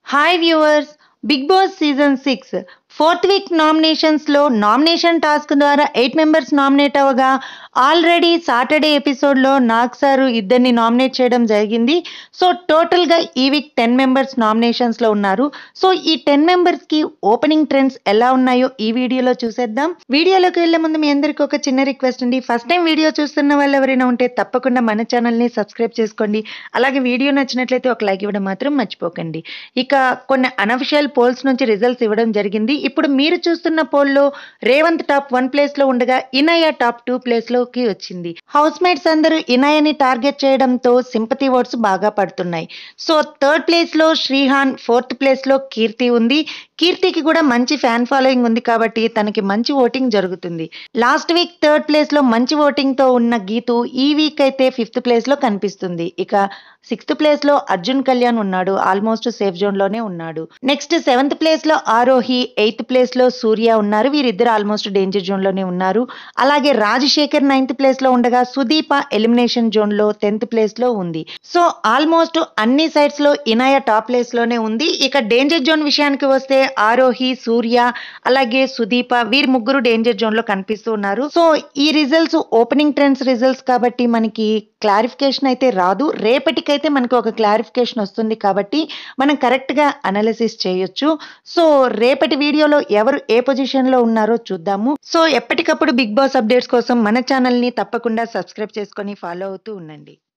hi viewers Bigg Boss season six fourth week నామినేషన్స్లో nomination task ద్వారా eight members nominate అవ్వగా already Saturday ఎపిసోడ్లో Nag sir ఇద్దరిని nominate చేయడం జరిగింది సో టోటల్గా ఈ వీక్ టెన్ మెంబర్స్ నామినేషన్స్లో ఉన్నారు సో ఈ టెన్ మెంబర్స్కి ఓపెనింగ్ ట్రెండ్స్ ఎలా ఉన్నాయో ఈ వీడియోలో చూసేద్దాం వీడియోలోకి వెళ్ళే ముందు మీ అందరికీ ఒక చిన్న రిక్వెస్ట్ అండి ఫస్ట్ టైం వీడియో చూస్తున్న వాళ్ళు ఎవరైనా ఉంటే తప్పకుండా మన ఛానల్ని సబ్స్క్రైబ్ చేసుకోండి అలాగే వీడియో నచ్చినట్లయితే ఒక లైక్ ఇవ్వడం మాత్రం మర్చిపోకండి ఇక కొన్ని అనఫిషియల్ పోల్స్ నుంచి రిజల్ట్స్ ఇవ్వడం జరిగింది ఇప్పుడు మీరు చూస్తున్న పోల్లో రేవంత్ టాప్ వన్ ప్లేస్ లో ఉండగా ఇనయ టాప్ టూ ప్లేస్ లోకి వచ్చింది హౌస్ మేట్స్ అందరూ ఇనయని టార్గెట్ చేయడంతో సింపతి ఓట్స్ బాగా పడుతున్నాయి సో థర్డ్ ప్లేస్ లో శ్రీహాన్ ఫోర్త్ ప్లేస్ లో కీర్తి ఉంది కీర్తికి కూడా మంచి ఫ్యాన్ ఫాలోయింగ్ ఉంది కాబట్టి తనకి మంచి ఓటింగ్ జరుగుతుంది లాస్ట్ వీక్ థర్డ్ ప్లేస్ లో మంచి ఓటింగ్ తో ఉన్న గీతు ఈ వీక్ అయితే ఫిఫ్త్ ప్లేస్ లో కనిపిస్తుంది ఇక సిక్స్త్ ప్లేస్ లో అర్జున్ కళ్యాణ్ ఉన్నాడు ఆల్మోస్ట్ సేఫ్ జోన్ లోనే ఉన్నాడు నెక్స్ట్ సెవెంత్ ప్లేస్ లో ఆరోహి ఎయిత్ ప్లేస్ లో సూర్య ఉన్నారు వీరిద్దరు ఆల్మోస్ట్ డేంజర్ జోన్ లోనే ఉన్నారు అలాగే రాజశేఖర్ నైన్త్ ప్లేస్ లో ఉండగా సుదీప ఎలిమినేషన్ జోన్ లో టెన్త్ ప్లేస్ లో ఉంది సో ఆల్మోస్ట్ అన్ని సైడ్స్ లో ఇనాయ టాప్ ప్లేస్ లోనే ఉంది ఇక డేంజర్ జోన్ విషయానికి వస్తే ఆరోహి సూర్య అలాగే సుదీప వీరి ముగ్గురు డేంజర్ జోన్ లో కనిపిస్తూ ఉన్నారు సో ఈ రిజల్ట్స్ ఓపెనింగ్ ట్రెండ్స్ రిజల్ట్స్ కాబట్టి మనకి క్లారిఫికేషన్ అయితే రాదు రేపటికైతే మనకి ఒక క్లారిఫికేషన్ వస్తుంది కాబట్టి మనం కరెక్ట్గా అనాలిసిస్ చేయొచ్చు సో రేపటి వీడియోలో ఎవరు ఏ పొజిషన్లో ఉన్నారో చూద్దాము సో ఎప్పటికప్పుడు బిగ్ బాస్ అప్డేట్స్ కోసం మన ఛానల్ని తప్పకుండా సబ్స్క్రైబ్ చేసుకొని ఫాలో అవుతూ ఉండండి